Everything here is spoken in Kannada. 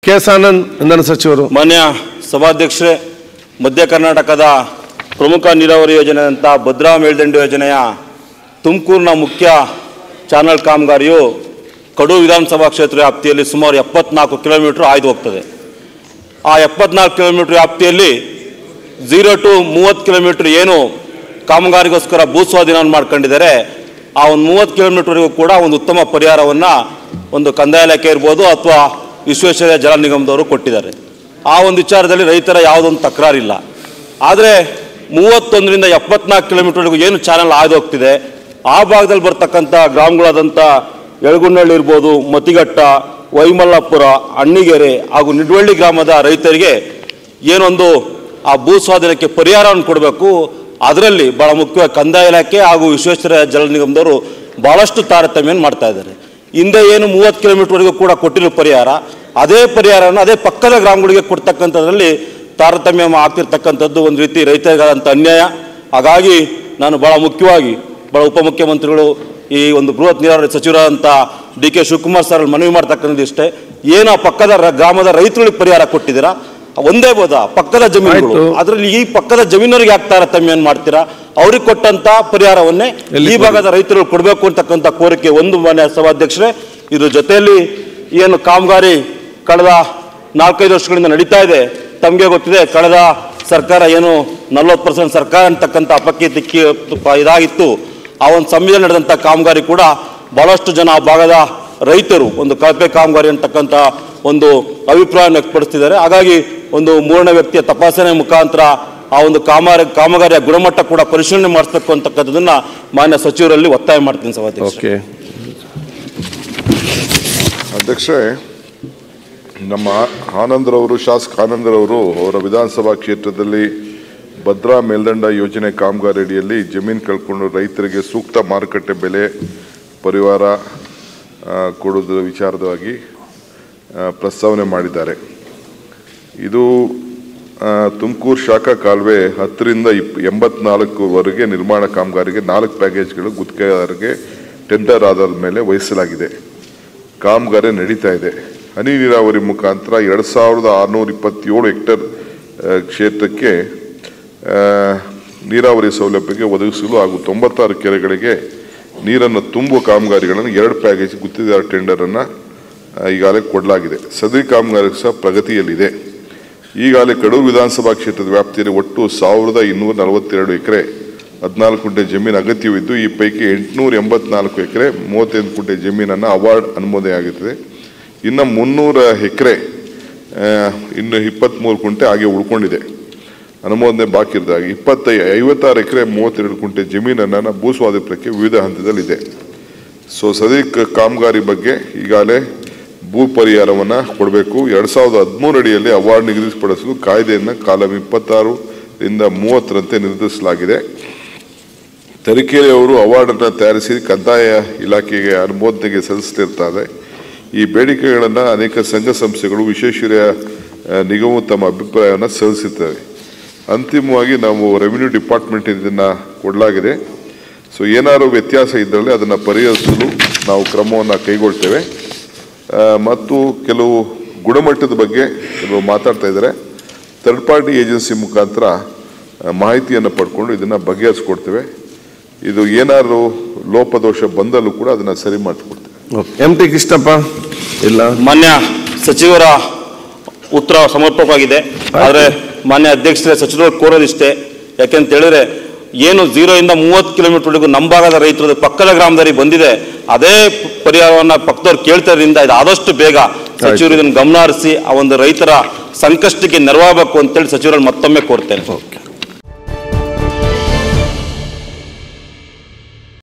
ಕೆ ಎಸ್ ಆನಂದ್ ಇಂಧನ ಸಚಿವರು ಮಾನ್ಯ ಸಭಾಧ್ಯಕ್ಷರೇ ಮಧ್ಯ ಕರ್ನಾಟಕದ ಪ್ರಮುಖ ನೀರಾವರಿ ಯೋಜನೆ ಅಂತ ಭದ್ರಾ ಮೇಲ್ದಂಡೆ ಯೋಜನೆಯ ತುಮಕೂರಿನ ಮುಖ್ಯ ಚಾನಲ್ ಕಾಮಗಾರಿಯು ಕಡೂರು ವಿಧಾನಸಭಾ ಕ್ಷೇತ್ರ ವ್ಯಾಪ್ತಿಯಲ್ಲಿ ಸುಮಾರು ಎಪ್ಪತ್ನಾಲ್ಕು ಕಿಲೋಮೀಟರ್ ಹಾಯ್ದು ಹೋಗ್ತದೆ ಆ ಎಪ್ಪತ್ನಾಲ್ಕು ಕಿಲೋಮೀಟರ್ ವ್ಯಾಪ್ತಿಯಲ್ಲಿ ಝೀರೋ ಟು ಮೂವತ್ತು ಕಿಲೋಮೀಟರ್ ಏನು ಕಾಮಗಾರಿಗೋಸ್ಕರ ಭೂ ಸ್ವಾಧೀನವನ್ನು ಮಾಡ್ಕೊಂಡಿದ್ದಾರೆ ಆ ಒಂದು ಮೂವತ್ತು ಕಿಲೋಮೀಟರ್ವರೆಗೂ ಕೂಡ ಒಂದು ಉತ್ತಮ ಪರಿಹಾರವನ್ನು ಒಂದು ಕಂದಾಯ ಇಲಾಖೆ ಇರ್ಬೋದು ಅಥವಾ ವಿಶ್ವೇಶ್ವರಯ್ಯ ಜಲ ನಿಗಮದವರು ಕೊಟ್ಟಿದ್ದಾರೆ ಆ ಒಂದು ವಿಚಾರದಲ್ಲಿ ರೈತರ ಯಾವುದೊಂದು ತಕರಾರಿಲ್ಲ ಆದರೆ ಮೂವತ್ತೊಂದರಿಂದ ಎಪ್ಪತ್ನಾಲ್ಕು ಕಿಲೋಮೀಟರ್ವರೆಗೂ ಏನು ಚಾನಲ್ ಹಾಯ್ದು ಹೋಗ್ತಿದೆ ಆ ಭಾಗದಲ್ಲಿ ಬರ್ತಕ್ಕಂಥ ಗ್ರಾಮಗಳಾದಂಥ ಎಳಗುಂಡಳ್ಳಿ ಇರ್ಬೋದು ಮತಿಘಟ್ಟ ವೈಮಲ್ಲಾಪುರ ಅಣ್ಣಿಗೆರೆ ಹಾಗೂ ನಿಡ್ವಳ್ಳಿ ಗ್ರಾಮದ ರೈತರಿಗೆ ಏನೊಂದು ಆ ಭೂ ಸ್ವಾಧೀನಕ್ಕೆ ಪರಿಹಾರವನ್ನು ಕೊಡಬೇಕು ಅದರಲ್ಲಿ ಬಹಳ ಮುಖ್ಯವಾಗಿ ಕಂದಾಯ ಇಲಾಖೆ ಹಾಗೂ ವಿಶ್ವೇಶ್ವರಯ್ಯ ಜಲ ನಿಗಮದವರು ಬಹಳಷ್ಟು ತಾರತಮ್ಯವನ್ನು ಮಾಡ್ತಾ ಇದ್ದಾರೆ ಹಿಂದೆ ಏನು ಮೂವತ್ತು ಕಿಲೋಮೀಟರ್ವರೆಗೂ ಕೂಡ ಕೊಟ್ಟಿರೋ ಪರಿಹಾರ ಅದೇ ಪರಿಹಾರವನ್ನು ಅದೇ ಪಕ್ಕದ ಗ್ರಾಮಗಳಿಗೆ ಕೊಡ್ತಕ್ಕಂಥದ್ರಲ್ಲಿ ತಾರತಮ್ಯ ಆಗ್ತಿರ್ತಕ್ಕಂಥದ್ದು ಒಂದು ರೀತಿ ರೈತರಿಗಾದಂಥ ಅನ್ಯಾಯ ಹಾಗಾಗಿ ನಾನು ಬಹಳ ಮುಖ್ಯವಾಗಿ ಬಹಳ ಉಪಮುಖ್ಯಮಂತ್ರಿಗಳು ಈ ಒಂದು ಬೃಹತ್ ನೀರಾವರಿ ಸಚಿವರಾದಂಥ ಡಿ ಕೆ ಶಿವಕುಮಾರ್ ಸರ್ ಅಲ್ಲಿ ಮನವಿ ಮಾಡ್ತಕ್ಕಂಥದ್ದು ಇಷ್ಟೇ ಏನು ಆ ಪಕ್ಕದ ರ- ಗ್ರಾಮದ ರೈತರುಗಳಿಗೆ ಪರಿಹಾರ ಕೊಟ್ಟಿದ್ದೀರಾ ಒಂದೇ ಬೋದ ಪಕ್ಕದ ಜಮೀನುಗಳು ಆಯ್ತು. ಅದರಲ್ಲಿ ಈ ಪಕ್ಕದ ಜಮೀನರಿಗೆ ಯಾಕೆ ತಾರತಮ್ಯ ಮಾಡ್ತೀರಾ ಅವ್ರಿಗೆ ಕೊಟ್ಟಂತ ಪರಿಹಾರವನ್ನೇ ಎಲ್ಲಿ ಈ ಭಾಗದ ರೈತರು ಕೊಡಬೇಕು ಅಂತಕ್ಕಂಥ ಕೋರಿಕೆ ಒಂದು ಮಾನ್ಯ ಸಭಾಧ್ಯಕ್ಷರೇ ಇದ್ರ ಜೊತೆಯಲ್ಲಿ ಏನು ಕಾಮಗಾರಿ ಕಳೆದ ನಾಲ್ಕೈದು ವರ್ಷಗಳಿಂದ ನಡೀತಾ ಇದೆ ತಮಗೆ ಗೊತ್ತಿದೆ ಕಳೆದ ಸರ್ಕಾರ ಏನು ನಲ್ವತ್ತು ಪರ್ಸೆಂಟ್ ಸರ್ಕಾರ ಅಂತಕ್ಕಂಥ ಅಪಕೀರ್ತಿ ಇದಾಗಿತ್ತು ಆ ಒಂದು ಸಂವಿಧಾನ ನಡೆದಂಥ ಕಾಮಗಾರಿ ಕೂಡ ಬಹಳಷ್ಟು ಜನ ಆ ಭಾಗದ ರೈತರು ಒಂದು ಕಳಪೆ ಕಾಮಗಾರಿ ಅಂತಕ್ಕಂಥ ಒಂದು ಅಭಿಪ್ರಾಯವನ್ನು ವ್ಯಕ್ತಪಡಿಸ್ತಿದ್ದಾರೆ ಹಾಗಾಗಿ ಒಂದು ಮೂರನೇ ವ್ಯಕ್ತಿಯ ತಪಾಸಣೆ ಮುಖಾಂತರ ಆ ಒಂದು ಕಾಮಗಾರಿ ಕಾಮಗಾರಿಯ ಗುಣಮಟ್ಟ ಕೂಡ ಪರಿಶೀಲನೆ ಮಾಡಿಸ್ಬೇಕು ಅಂತಕ್ಕಂಥದ್ದನ್ನ ಮಾನ್ಯ ಸಚಿವರಲ್ಲಿ ಒತ್ತಾಯ ಮಾಡ್ತೀನಿ ಸಭಾಧ್ಯಕ್ಷ ಓಕೆ ಅಧ್ಯಕ್ಷರೇ ನಮ್ಮ ಆನಂದ್ರವರು ಶಾಸಕ ಆನಂದ್ರವರು ಅವರ ವಿಧಾನಸಭಾ ಕ್ಷೇತ್ರದಲ್ಲಿ ಭದ್ರಾ ಮೇಲ್ದಂಡ ಯೋಜನೆ ಕಾಮಗಾರಿ ಅಡಿಯಲ್ಲಿ ಜಮೀನು ಕಳ್ಕೊಂಡು ರೈತರಿಗೆ ಸೂಕ್ತ ಮಾರುಕಟ್ಟೆ ಬೆಲೆ ಪರಿವಾರ ಆ, ಕೊಡೋದ್ರ ವಿಚಾರವಾಗಿ ಆ, ಪ್ರಸ್ತಾವನೆ ಮಾಡಿದ್ದಾರೆ ಇದು ತುಮಕೂರು ಶಾಖಾ ಕಾಲುವೆ ಹತ್ತರಿಂದ ಇಪ್ ಎಂಬತ್ನಾಲ್ಕುವರೆಗೆ ನಿರ್ಮಾಣ ಕಾಮಗಾರಿಗೆ ನಾಲ್ಕು ಪ್ಯಾಕೇಜ್ಗಳು ಗುತ್ತಿಗೆದಾರರಿಗೆ ಟೆಂಡರ್ ಆಧಾರದ ಮೇಲೆ ವಹಿಸಲಾಗಿದೆ ಕಾಮಗಾರಿ ನಡೀತಾ ಇದೆ ಹನಿ ನೀರಾವರಿ ಮುಖಾಂತರ ಎರಡು ಸಾವಿರದ ಆರುನೂರ ಇಪ್ಪತ್ತೇಳು ಹೆಕ್ಟೇರ್ ಆ, ಕ್ಷೇತ್ರಕ್ಕೆ ಆ, ನೀರಾವರಿ ಸೌಲಭ್ಯಕ್ಕೆ ಒದಗಿಸಲು ಹಾಗೂ ತೊಂಬತ್ತಾರು ಕೆರೆಗಳಿಗೆ ನೀರನ್ನು ತುಂಬುವ ಕಾಮಗಾರಿಗಳನ್ನು ಎರಡು ಪ್ಯಾಕೇಜ್ ಗುತ್ತಿಗೆದಾರ ಟೆಂಡರನ್ನು ಈಗಾಗಲೇ ಕೊಡಲಾಗಿದೆ ಸದರಿ ಕಾಮಗಾರಿ ಸಹ ಪ್ರಗತಿಯಲ್ಲಿದೆ ಈಗಾಗಲೇ ಕಡೂರು ವಿಧಾನಸಭಾ ಕ್ಷೇತ್ರದ ವ್ಯಾಪ್ತಿಯಲ್ಲಿ ಒಟ್ಟು ಸಾವಿರದ ಇನ್ನೂರ ನಲವತ್ತೆರಡು ಎಕರೆ ಹದಿನಾಲ್ಕು ಗುಂಟೆ ಜಮೀನು ಅಗತ್ಯವಿದ್ದು ಈ ಪೈಕಿ ಎಂಟುನೂರ ಎಂಬತ್ನಾಲ್ಕು ಎಕರೆ ಮೂವತ್ತೈದು ಗುಂಟೆ ಜಮೀನನ್ನು ಅವಾರ್ಡ್ ಅನುಮೋದನೆಯಾಗುತ್ತದೆ ಇನ್ನು ಮುನ್ನೂರ ಎಕರೆ ಇನ್ನು ಇಪ್ಪತ್ತ್ಮೂರು ಗುಂಟೆ ಹಾಗೆ ಉಳ್ಕೊಂಡಿದೆ ಅನುಮೋದನೆ ಬಾಕಿ ಇರಿದಾಗ ಇಪ್ಪತ್ತೈ ಐವತ್ತಾರು ಎಕರೆ ಮೂವತ್ತೆರಡು ಗುಂಟೆ ಜಮೀನನ್ನು ಭೂ ಸ್ವಾಧೀನಕ್ಕೆ ವಿವಿಧ ಹಂತದಲ್ಲಿದೆ ಸೊ ಸದಿ ಕ- ಕಾಮಗಾರಿ ಬಗ್ಗೆ ಈಗಾಗಲೇ ಭೂ ಪರಿಹಾರವನ್ನು ಕೊಡಬೇಕು ಎರಡು ಸಾವಿರದ ಹದಿಮೂರು ಅಡಿಯಲ್ಲಿ ಅವಾರ್ಡ್ ನಿಗದಿಪಡಿಸಲು ಕಾಯ್ದೆಯನ್ನು ಕಾಲಂ ಇಪ್ಪತ್ತಾರರಿಂದ ಮೂವತ್ತರಂತೆ ನಿರ್ಧರಿಸಲಾಗಿದೆ ತರೀಕೆರೆ ಅವರು ಅವಾರ್ಡನ್ನು ತಯಾರಿಸಿ ಕಂದಾಯ ಇಲಾಖೆಗೆ ಅನುಮೋದನೆಗೆ ಸಲ್ಲಿಸ್ತಿರ್ತಾರೆ ಈ ಬೇಡಿಕೆಗಳನ್ನು ಅನೇಕ ಸಂಘ ಸಂಸ್ಥೆಗಳು ವಿಶ್ವೇಶ್ವರಯ್ಯ ಆ, ನಿಗಮವು ತಮ್ಮ ಅಭಿಪ್ರಾಯವನ್ನು ಸಲ್ಲಿಸುತ್ತವೆ ಅಂತಿಮವಾಗಿ ನಾವು ರೆವಿನ್ಯೂ ಡಿಪಾರ್ಟ್ಮೆಂಟ್ ಇದನ್ನು ಕೊಡಲಾಗಿದೆ ಸೊ ಏನಾದರೂ ವ್ಯತ್ಯಾಸ ಇದ್ದಲ್ಲಿ ಅದನ್ನು ಪರಿಹರಿಸಲು ನಾವು ಕ್ರಮವನ್ನು ಕೈಗೊಳ್ತೇವೆ ಆ, ಮತ್ತು ಕೆಲವು ಗುಣಮಟ್ಟದ ಬಗ್ಗೆ ಕೆಲವು ಮಾತಾಡ್ತಾ ಇದ್ದಾರೆ ಥರ್ಡ್ ಪಾರ್ಟಿ ಏಜೆನ್ಸಿ ಮುಖಾಂತರ ಆ, ಮಾಹಿತಿಯನ್ನು ಪಡ್ಕೊಂಡು ಇದನ್ನು ಬಗೆಹರಿಸ್ಕೊಡ್ತೇವೆ ಇದು ಏನಾದರೂ ಲೋಪದೋಷ ಬಂದಲ್ಲೂ ಕೂಡ ಅದನ್ನು ಸರಿ ಮಾಡಿಕೊಡ್ತೇವೆ ಎಂ ಟಿ ಕೃಷ್ಣಪ್ಪ ಇಲ್ಲ ಮಾನ್ಯ ಸಚಿವರ ಉತ್ತರ ಸಮರ್ಪಕವಾಗಿದೆ ಆದರೆ ಮಾನ್ಯ ಅಧ್ಯಕ್ಷರೇ ಸಚಿವರು ಕೋರೋದಿಷ್ಟೇ ಯಾಕೆಂತ ಹೇಳಿದ್ರೆ ಏನು ಝೀರೋ ಇಂದ ಮೂವತ್ತು ಕಿಲೋಮೀಟರ್ವರೆಗೂ ನಮ್ಮ ಭಾಗದ ರೈತರು ಪಕ್ಕದ ಗ್ರಾಮದವರಿಗೆ ಬಂದಿದೆ ಅದೇ ಪರಿಹಾರವನ್ನ ಪಕ್ಕದವ್ರು ಕೇಳ್ತಾರಿಂದ ಇದು ಆದಷ್ಟು ಬೇಗ ಸಚಿವರು ಇದನ್ನು ಗಮನ ಹರಿಸಿ ಆ ಒಂದು ರೈತರ ಸಂಕಷ್ಟಕ್ಕೆ ನೆರವಾಗಬೇಕು ಅಂತೇಳಿ ಸಚಿವರಲ್ಲಿ ಮತ್ತೊಮ್ಮೆ ಕೋರ್ತೇನೆ